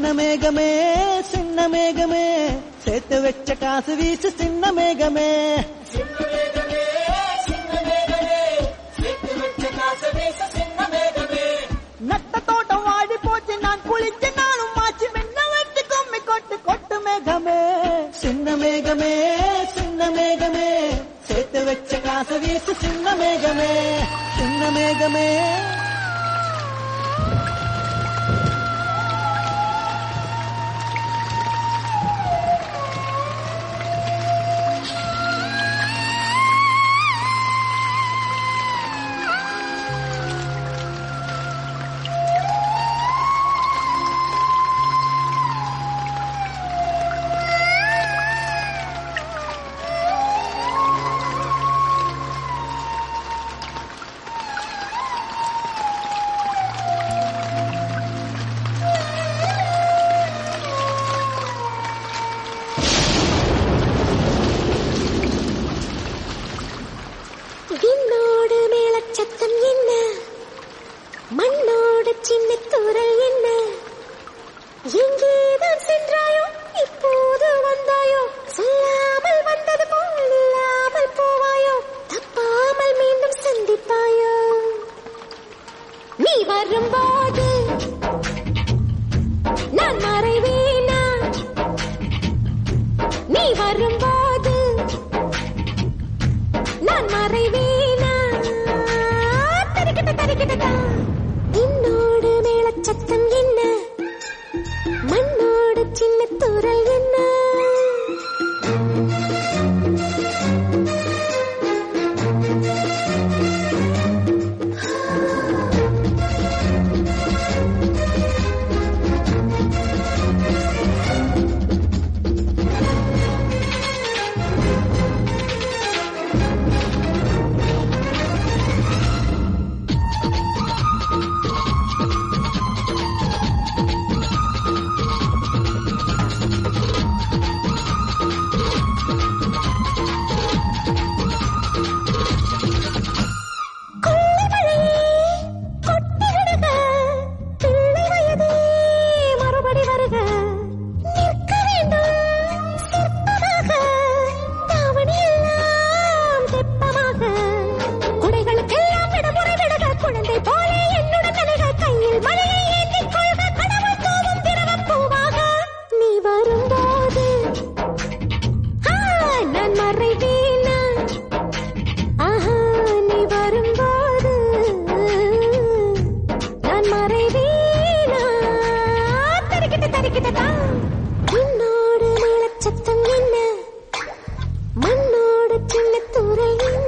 மேகமே சின்ன மேகமே சேர்த்து வச்ச காசு வீசு சின்ன மேகமே நட்ட தோட்டம் வாடி போச்சு நான் குளிச்ச நாளும் மாச்சு மென்ன வச்சு கும்மி கொட்டு கொட்டு மேகமே சின்ன மேகமே சின்ன மேகமே சேர்த்து வச்ச காசு வீசு சின்ன மேகமே சின்ன மேகமே விண்ணோடு மேலச்சத்தம் என்ன மண்ணோடு சின்ன துரல் என்ன எங்கேதான் சென்றாயோ இப்போது வந்தாயோ சொல்லாமல் வந்தது போல் இல்லாமல் போவாயோ தப்பாமல் மீண்டும் சந்திப்பாயோ நீ வரும்போது நான் மறைவேனா நீ வரும்போது நான் மறைவேனா தரிக்கிட்ட தரிக்கிட்டதா என்னோடு மேலச்சத்தம் என்ன மண்ணோடு சின்ன துரல் என்ன கொள்ளைமழையே கொட்டி விடுக பிள்ளை வயதே மறுபடி வருக நிற்க வேண்டும் சிற்பமாக தாவணி எல்லாம் தெப்பமாக குடைகளுக்கெல்லாம் விடுமுறை விடுக குழந்தை போல என்னுடன் நனைக கையில் மழையை ஏந்திக் கொள்க கடவுள் தூவும் திரவம் பூவாக நீ வரும்போது ஆ, நான் மறைவேனா ஆஹா நீ வரும்போது நான் மறைவேனா தரிக்கிட்ட தரிக்கிட்டதா உன்னோடு மேலச்சத்தம் என்ன மண்ணோடு சின்ன துறை என்ன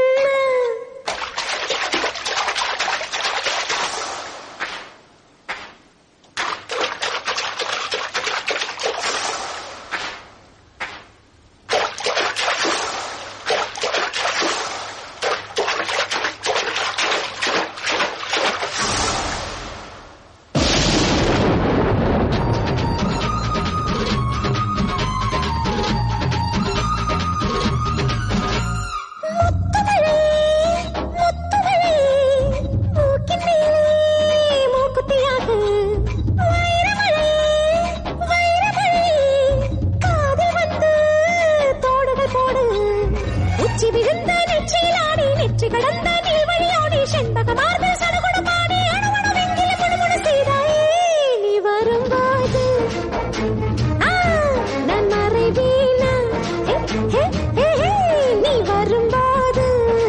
முத்துமழை முத்துமழை மூக்கின் மேலே மூக்குத்தியாக வைரமழை வைரமழை காதில் வந்து தோடுகள் போடு உச்சி விழுந்த நெற்றியிலாடி நெற்றி கடந்த நீள்வழியோடி செண்பக மார்பில் சடுகுடு பாடி அணுவணு வெங்கில முடுமுடு செய்தாயே நீ வரும்போது ஆ, நான் மறைவேனா ஹே, ஹே, ஹே, ஹே, நீ வரும்போது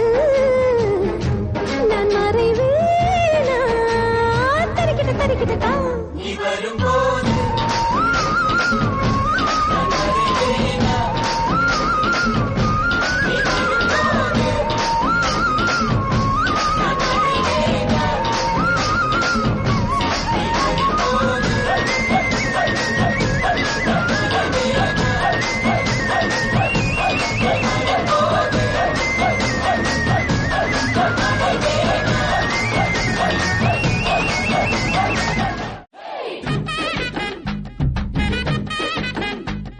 நான் மறைவேனா தரிக்கிட்ட தரிக்கிட்டதா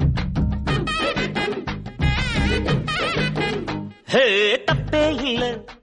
ஹே தப்பே இல்ல